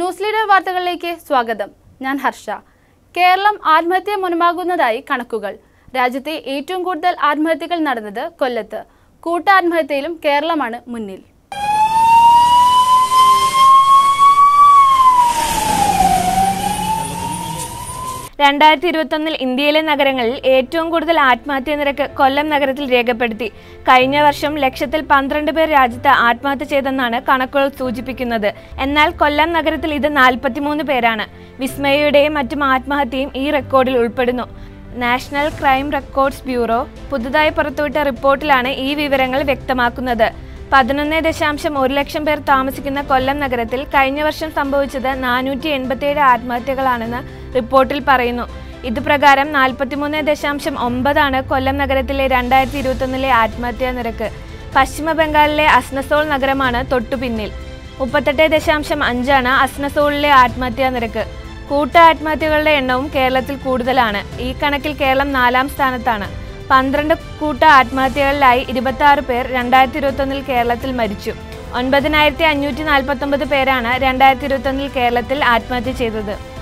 news leader വാർത്തകളിലേക്ക് സ്വാഗതം ഞാൻ ഹർഷ കേരളം ആത്മഹത്യ മുൻപാകുന്നതായി കണക്കുകൾ രാജ്യത്തെ ഏറ്റവും കൂടുതൽ ആത്മഹത്യകൾ നടന്നത് കൊല്ലത്ത് കൂട്ടാത്മഹത്യയിലും കേരളമാണ് മുന്നിൽ രണ്ടായിരത്തി ഇരുപത്തൊന്നിൽ ഇന്ത്യയിലെ നഗരങ്ങളിൽ ഏറ്റവും കൂടുതൽ ആത്മഹത്യാ നിരക്ക് കൊല്ലം നഗരത്തിൽ രേഖപ്പെടുത്തി കഴിഞ്ഞ വർഷം ലക്ഷത്തിൽ പന്ത്രണ്ട് പേർ രാജ്യത്ത് ആത്മഹത്യ ചെയ്തെന്നാണ് കണക്കുകൾ സൂചിപ്പിക്കുന്നത് എന്നാൽ കൊല്ലം നഗരത്തിൽ ഇത് നാൽപ്പത്തിമൂന്ന് പേരാണ് വിസ്മയയുടെയും മറ്റും ആത്മഹത്യയും ഈ റെക്കോർഡിൽ ഉൾപ്പെടുന്നു നാഷണൽ ക്രൈം റെക്കോർഡ്സ് ബ്യൂറോ പുതുതായി പുറത്തുവിട്ട റിപ്പോർട്ടിലാണ് ഈ വിവരങ്ങൾ വ്യക്തമാക്കുന്നത് പതിനൊന്ന് ദശാംശം ഒരു ലക്ഷം പേർ താമസിക്കുന്ന കൊല്ലം നഗരത്തിൽ കഴിഞ്ഞ വർഷം സംഭവിച്ചത് നാനൂറ്റി എൺപത്തിയേഴ് ആത്മഹത്യകളാണെന്ന് റിപ്പോർട്ടിൽ പറയുന്നു ഇതുപ്രകാരം നാൽപ്പത്തിമൂന്ന് ദശാംശം ഒമ്പതാണ് കൊല്ലം നഗരത്തിലെ രണ്ടായിരത്തി ഇരുപത്തൊന്നിലെ ആത്മഹത്യാ നിരക്ക് പശ്ചിമ ബംഗാളിലെ അസ്നസോൾ നഗരമാണ് തൊട്ടുപിന്നിൽ മുപ്പത്തെട്ട് ദശാംശം അഞ്ചാണ് അസ്നസോളിലെ ആത്മഹത്യാ നിരക്ക് കൂട്ട ആത്മഹത്യകളുടെ എണ്ണവും കേരളത്തിൽ കൂടുതലാണ് ഈ കണക്കിൽ കേരളം നാലാം സ്ഥാനത്താണ് പന്ത്രണ്ട് കൂട്ട ആത്മഹത്യകളിലായി ഇരുപത്തി ആറ് പേർ രണ്ടായിരത്തി ഇരുപത്തൊന്നിൽ കേരളത്തിൽ മരിച്ചു ഒൻപതിനായിരത്തി അഞ്ഞൂറ്റി നാൽപ്പത്തൊമ്പത് പേരാണ് രണ്ടായിരത്തി ഇരുപത്തൊന്നിൽ കേരളത്തിൽ ആത്മഹത്യ ചെയ്തത്